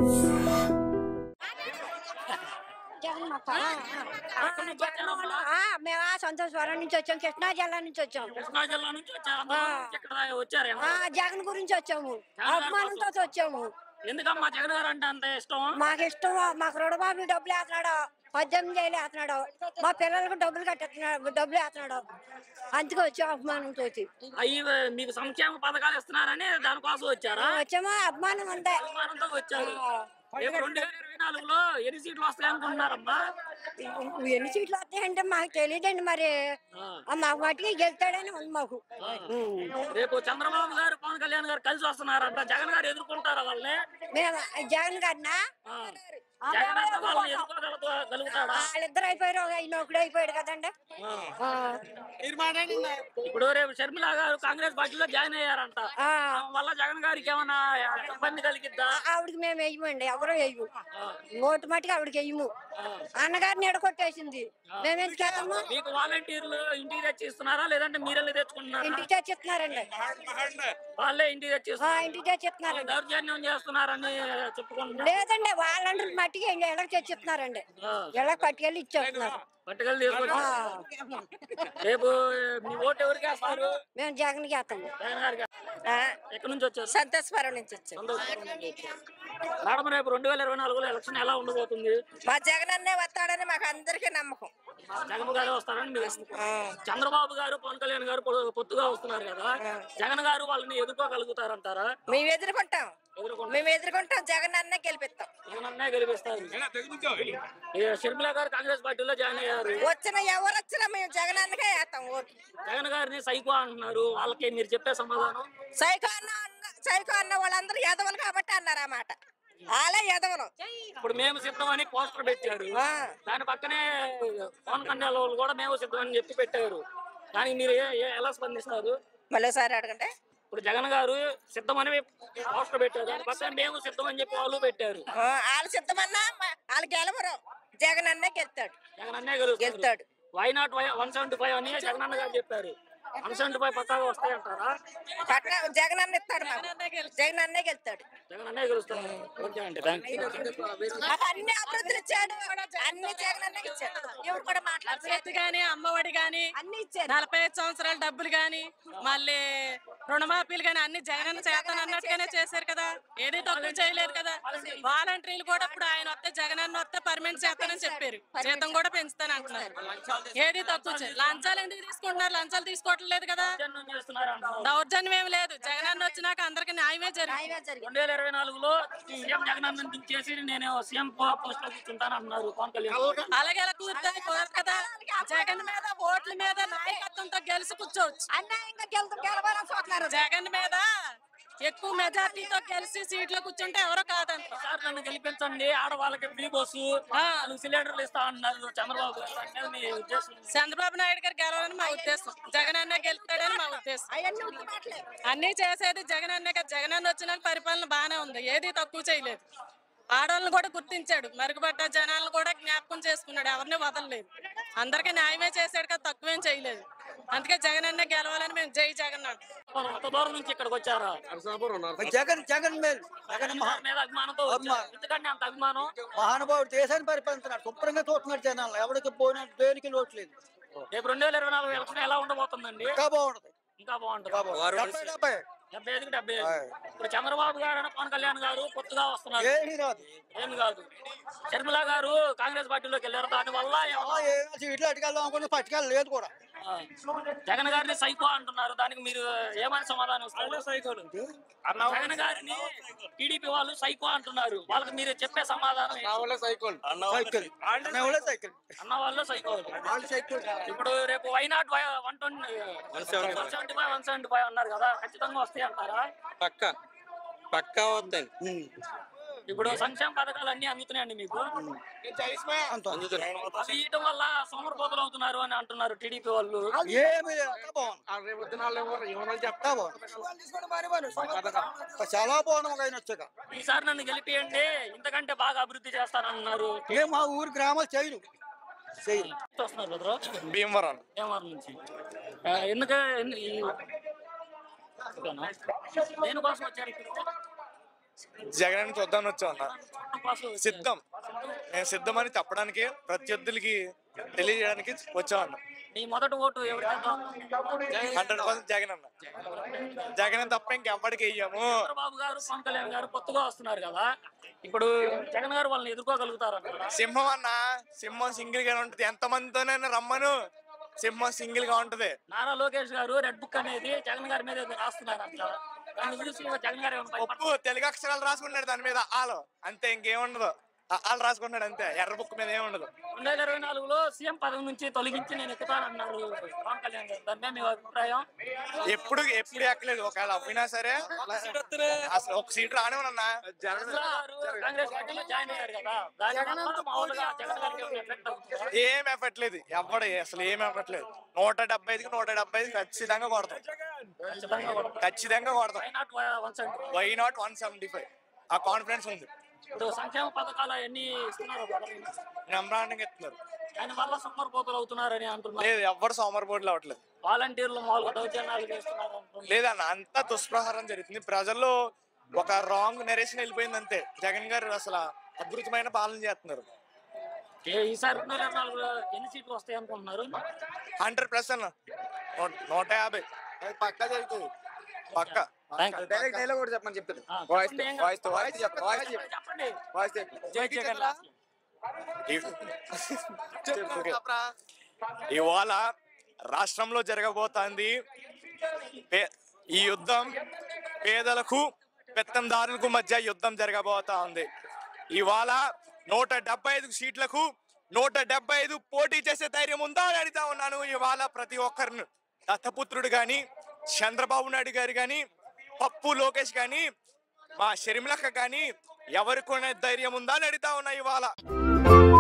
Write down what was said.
జగన్ మాకు ఆ, ఆ, ఆ, జగన్ వాళ్ళు, ఆ, మేము ఆ సంతోషవరం నుంచి వచ్చాం కృష్ణా జిల్లా నుంచి వచ్చాం కృష్ణా జిల్లా నుంచి వచ్చారు అందరూ నుంచి ఇక్కడ వచ్చారు ఆ జగన్ గురించి వచ్చాము అభిమానంతో వచ్చాము ఎందుకమ్మా జగన్ గారు అంటే అంత ఇష్టం మాకు ఇష్టం మాకు రుణమాఫీ డబ్బులు వేస్తున్నాడు పద్దెనిమిది వేలు వేస్తున్నాడు మా పిల్లలకు డబ్బులు కట్టేస్తున్నాడు డబ్బులు వేస్తున్నాడు అందుకే వచ్చాం అభిమానంతో అవి మీకు సంక్షేమ పథకాలు ఇస్తున్నారని దానికోసం వచ్చారా వచ్చాము అభిమానం ఉందే అభిమానంతో వచ్చారు రేపు రెండు వేల ఇరవై నాలుగులో ఎన్ని సీట్లు వస్తాయి అనుకుంటున్నారమ్మా ఎన్ని సీట్లు వస్తాయంటే మాకు తెలియదండి మరి ఆ. ఆ, మాకు మట్టుకి గెలుతాడని ఉంది మాకు రేపు చంద్రబాబు గారు పవన్ కళ్యాణ్ గారు కలిసి వస్తున్నారంట జగన్ గారు ఎదుర్కొంటారా వాళ్ళని మేము జగన్ గారినా ఆ. జగన్ అంటే వాళ్ళని ఎదుర్కోగలుగుతాడా వాళ్ళిద్దరు అయిపోయారు ఆయన ఒకడు అయిపోయాడు కదండి ఆ. ఇప్పుడు రేపు షర్మిల గారు కాంగ్రెస్ పార్టీలో జాయిన్ అయ్యారంట ఆ. ఆమె వల్ల జగన్ గారికి ఏమైనా ఇబ్బంది కలిగిద్దా ఆవిడకి మేము వేయమండి ఎవరో వేయము ఓటు మట్టుకు ఆవిడకి వేయము అన్నగారిని ఎడగొట్టేసింది మేము ఎందుకు వేస్తాము మీకు వాలంటీర్లు ఇంటికి తెచ్చి ఇస్తున్నారా లేదంటే మీరెళ్ళి తెచ్చుకుంటున్నారా ఇంటికి తెచ్చిస్తున్నారండి వాళ్ళే ఇంటికి తెచ్చి ఆ, ఇస్తున్నారు. ఇంటికి తెచ్చిస్తున్నారండి దౌర్జన్యం చేస్తున్నారని చెప్పుకుంటున్నారు లేదండి వాళ్ళందరూ మట్టికి ఎళ్ళకి తెచ్చిస్తున్నారండి ఎళ్ళకి పట్టుకెళ్ళి ఇచ్చేస్తున్నారు పట్టుకెళ్ళి తీసుకొచ్చి రేపు మీ ఓటు ఎవరికి వేస్తారు మేము జగన్కి వేస్తాము జగన్ గారికి ఎక్కడి నుంచి వచ్చారు సంతోషపురం నుంచి వచ్చాం సంతోషపురం నుంచి వచ్చారు. మేడం రేపు రెండు వేల ఇరవై నాలుగులో ఎలక్షన్ ఎలా ఉండబోతుంది మా జగన్ అన్నే వస్తాడని మాకు అందరికీ నమ్మకం జగన్ గారు వస్తారని మీరు అనుకుంటున్నారు. చంద్రబాబు గారు పవన్ కళ్యాణ్ గారు పొ- పొత్తుగా వస్తున్నారు కదా జగన్ గారు వాళ్ళని ఎదుర్కోగలుగుతారంటారా మేము ఎదుర్కొంటాం ఎదుర్కొంటారు మేము ఎదుర్కొంటాం జగన్ అన్నే గెలిపిస్తాం జగన్ అన్నే గెలిపిస్తారు ఏ షర్మిల గారు కాంగ్రెస్ పార్టీలో జాయిన్ అయ్యారు వచ్చిన ఎవరు వచ్చినా మేము జగన్ అన్నకే వేస్తాం ఓటు జగన్ గారిని సైకో అంటున్నారు వాళ్ళకి మీరు చెప్పే సమాధానం సైకో అన్న అన్న- సైకో అన్న వాళ్ళందరూ ఎదవలు కాబట్టి అన్నారు ఆ మాట వాళ్ళే ఎదవలు ఇప్పుడు మేము సిద్ధం అని పోస్టర్ పెట్టారు ఆ. దాని పక్కనే పవన్ కళ్యాణ్ వాళ్ళు కూడా మేము సిద్ధం అని చెప్పి పెట్టారు దానికి మీరు ఏ- ఏ- ఎలా స్పందిస్తారు మళ్ళీసారి అడగండి ఇప్పుడు జగన్ గారు సిద్ధం అని పోస్టర్ పెట్టారు దాని పక్కన మేము సిద్ధం అని చెప్పి వాళ్ళు పెట్టారు ఆ, వాళ్ళు సిద్ధమన్నా మ- వాళ్ళు గెలవరు జగన్ అన్నే గెలుతాడు జగన్ అన్నే గెలుస్తాడు గెలుస్తాడు. Why not one seventy five అని జగన్ అన్న గారు చెప్పారు వన్ సెవెంటీ ఫైవ్ పక్కాగా వస్తాయంటారా పట్ల జగన్ అన్న ఇస్తాడు మాకు జగన్ అన్నే గెలుతాడు జగన్ అన్నే గెలుస్తాడు ఓకే అండి థ్యాంక్ యూ మాకు అన్ని అభివృద్ధులు ఇచ్చాడు అన్ని జగన్ అన్నకి ఇచ్చాడు ఎవరు కూడా మాట్లాడలేదు చేతి గాని అమ్మఒడి గాని అన్ని ఇచ్చారు నలభై ఐదు సంవత్సరాల డబ్బులు గాని మళ్ళీ రుణమాఫీలు గాని అన్ని జగన్ చేతను అన్నట్టుగానే చేశారు కదా ఏది తక్కువ చేయలేదు కదా వాలంటీర్లు కూడా ఇప్పుడు ఆయన వస్తే జగన్ అన్న వస్తే పర్మనెంట్ చేస్తానని చెప్పారు జీతం కూడా పెంచుతాను అంటున్నారు ఏది తక్కువ చే- లంచాలు ఎందుకు తీసుకుంటున్నారు లంచాలు తీసుకోవట్లేదు కదా దౌర్జన్యం చేస్తున్నారు అంటున్నారు. దౌర్జన్యం ఏమి లేదు జగన్ అన్న వచ్చినాక అందరికి న్యాయమే జరిగింది రెండు వేల ఇరవై నాలుగులో సీఎం జగన్ దించేసి నేను సీఎం పోస్ట్ లో కూర్చుంటాను అన్నారు పవన్ కళ్యాణ్ అలాగే అలా కూర్చొని కుదరదు కదా జగన్ మీద ఓట్ల మీద నాయకత్వంతో గెలిచి కూర్చోవచ్చు అన్యాయంగా గెలుతు గెలవాలని చూస్తున్నారు జగన్ మీద ఎక్కువ మెజార్టీతో గెలిచి సీట్లో కూర్చుంటే ఎవరో కాదంట సార్ నన్ను గెలిపించండి ఆడవాళ్ళకి ఫ్రీ బస్సు నాలుగు సిలిండర్లు ఇస్తా అన్నారు చంద్రబాబు గారు దాని మీద మీ ఉద్దేశం చంద్రబాబు నాయుడు గారు గెలవాలని మా ఉద్దేశం జగన్ అన్న గెలుస్తాడని మా ఉద్దేశం అవన్నీ ఉత్తి మాటలే అన్ని చేసేది జగన్ అన్నే కదా జగన్ అన్న వచ్చినాక పరిపాలన బాగానే ఉంది ఏది తక్కువ చేయలేదు ఆడవాళ్ళని కూడా గుర్తించాడు మరుగుపడ్డ జనాలను కూడా జ్ఞాపకం చేసుకున్నాడు ఎవరిని వదలలేదు అందరికీ న్యాయమే చేశాడు కదా తక్కువేం చేయలేదు అందుకే జగన్ అన్న గెలవాలని మేము జై జగన్ అంటాం అంత దూరం నుంచి ఇక్కడికి వచ్చారా జగన్ జగన్ మేలు జగన్ మహా మీద అభిమానంతో వచ్చారు. ఎందుకంటే అంత అభిమానం మహానుభావుడు దేశాన్ని పరిపాలిస్తున్నాడు శుభ్రంగా చూస్తున్నాడు జనాలు ఎవరికి పోయినా దేనికి లోటు లేదు రేపు రెండు వేల ఇరవై నాలుగు ఎలక్షన్ ఎలా ఉండబోతుందండి ఇంకా బాగుంటది ఇంకా బాగుంటుంది డెబ్బై డెబ్బై డెబ్బై ఐదుకి డెబ్బై ఐదు ఇప్పుడు చంద్రబాబు గారు అని పవన్ కళ్యాణ్ గారు కొత్తగా వస్తున్నారు ఏమీ రాదు ఏమి కాదు షర్మిల గారు కాంగ్రెస్ పార్టీలోకి వెళ్ళారు దాని వల్ల ఆ, ఏమీ సీట్లు అటుకెళ్దాం అనుకుంటే పట్టుకెళ్ళ లేదు కూడా జగన్ గారిని సైకో అంటున్నారు దానికి మీరు ఏమని సమాధానం ఇస్తారు సైకోలు జగన్ గారిని టీడీపీ వాళ్ళు సైకో అంటున్నారు వాళ్ళకి మీరు చెప్పే సమాధానం ఏంటి? సైకిల్ అన్నవాళ్ళే సైకిల్ అన్న వాళ్ళు సైకోలు వాళ్ళు సైకిల్ ఇప్పుడు రేపు why not one twenty one seventy five one seventy five అన్నారు కదా ఖచ్చితంగా వస్తాయి అంటారా పక్క పక్కా వద్దండి ఇప్పుడు సంక్షేమ పథకాలు అన్ని అందుతున్నాయండి మీకు అంత అవి ఇయటం వల్ల సోమరపోతులు అవుతున్నారు అని అంటున్నారు టీడీపీ వాళ్ళు ఏమీ లేదు అంతా బాగుంది చెప్తా బాగుంది చాలా బాగుంది ఒక ఆయన వచ్చాక ఈసారి నన్ను గెలిపియండి ఇంతకంటే బాగా అభివృద్ధి చేస్తానన్నారు ఏ మా ఊరు గ్రామాలు చేయరు చేయరు వస్తున్నారు బ్రదరు భీమవరం భీమవరం నుంచి ఆ, ఎందుకు ఎందు- ఈ- ఓకేనా? దేనికోసం వచ్చారు ఇక్కడికి జగన్ చూద్దామని వచ్చాం అన్న చూడటం కోసం వచ్చారు. సిద్ధం నేను సిద్ధమని చెప్పడానికి ప్రత్యర్థులకి తెలియజేయడానికి వచ్చాం అన్న నీ మొదటి ఓటు ఎవరికేద్దాం హండ్రెడ్ పర్సెంట్ జగన్ అన్న జగన్ తప్ప ఇంకెవ్వడికి వెయ్యము చంద్రబాబు గారు పవన్ కళ్యాణ్ గారు కొత్తగా వస్తున్నారు కదా ఇప్పుడు జగన్ గారు వాళ్ళని ఎదుర్కోగలుగుతారు సింహం అన్న సింహం సింగిల్ గా ఉంటది ఎంత మందితోనైనా రమ్మను సింహం సింగిల్ గా ఉంటది నారా లోకేష్ గారు రెడ్ బుక్ అనేది జగన్ గారి మీద ఏదో రాస్తున్నారు అంట దాన్ని చూసి జగన్ గారు ఏమైనా ఒప్పు తెలుగు అక్షరాలు రాసుకుంటాడు దాని మీద ఆలు అంతే ఇంకేముండదు వాళ్ళు రాసుకుంటాడు అంతే ఎర్ర బుక్ మీద ఏముండదు రెండు వేల ఇరవై నాలుగులో సీఎం పదవి నుంచి తొలగించి నేను ఎక్కుతానన్నారు పవన్ కళ్యాణ్ గారు దాని మీద మీ అభిప్రాయం ఎప్పుడు ఎప్పుడు ఎక్కలేదు ఒకవేళ అవ్వినా సరే అసలు ఒక సీట్ రానివనన్నా గారు కాంగ్రెస్ పార్టీలో జాయిన్ అయ్యారు కదా దాని వల్ల మామూలుగా జగన్ గారికి ఏమైనా ఎఫెక్ట్ అవుతుందా ఏం ఎఫెక్ట్ లేదు ఎవడు అసలు ఏం ఎఫెక్ట్ లేదు నూట డెబ్బై ఐదుకి నూట డెబ్బై ఐదు ఖచ్చితంగా కొడతాం ఖచ్చితంగా కూడా. ఖచ్చితంగా కొడతాం Why not one seventy? Why not one seventy five ఆ కాన్ఫిడెన్స్ ఉంది ఇప్పుడు సంక్షేమ పథకాలు ఎన్ని ఇస్తున్నారు బ్రహ్మాండంగా ఇస్తున్నారు దాని వల్ల సమ్మర్ పోతులు అవుతున్నారని అంటున్నారు లేదు ఎవ్వరు సోమర్ బోర్డులు అవ్వట్లేదు వాలంటీర్లు మామూలుగా దౌర్జన్యాలు చేస్తున్నారు అంటున్నారు లేదన్న అంతా దుష్ప్రహారం జరుగుతుంది ప్రజల్లో ఒక రాంగ్ నెరేషన్ వెళ్ళిపోయింది అంతే జగన్ గారు అసలు అద్భుతమైన పాలన చేస్తున్నారు ఏ- ఈసారి రెండు వేల ఇరవై నాలుగులో ఎన్ని సీట్లు వస్తాయి అనుకుంటున్నారు హండ్రెడ్ ప్లస్ అన్న నూ- నూట యాభై పక్కా జరుగుతుంది పక్క Thank you. డైరెక్ట్ డైలాగ్ కూడా చెప్పమని చెప్తాను ఆ, వాయిస్ చెప్పండి, ఏం వాయిస్ కాదు. వాయిస్ చెప్ప వాయిస్ చెప్ప చెప్పండి వాయిస్ చెప్ప జై జగన్ లాస్ట్. ఇవాళ రాష్ట్రంలో జరగబోతోంది పే- ఈ యుద్ధం పేదలకు పెత్తందారులకు మధ్య యుద్ధం జరగబోతా ఉంది ఇవాళ నూట డెబ్బై ఐదు సీట్లకు నూట డెబ్బై ఐదు పోటీ చేసే ధైర్యం ఉందా అని అడుగుతా ఉన్నాను ఇవాళ ప్రతి ఒక్కరిని దత్తపుత్రుడు గాని చంద్రబాబు నాయుడు గారు గాని పప్పు లోకేష్ గాని మా షర్మిలక్క గాని ఎవరికి ధైర్యం ఉందా అని అడుగుతా ఉన్నా ఇవాళ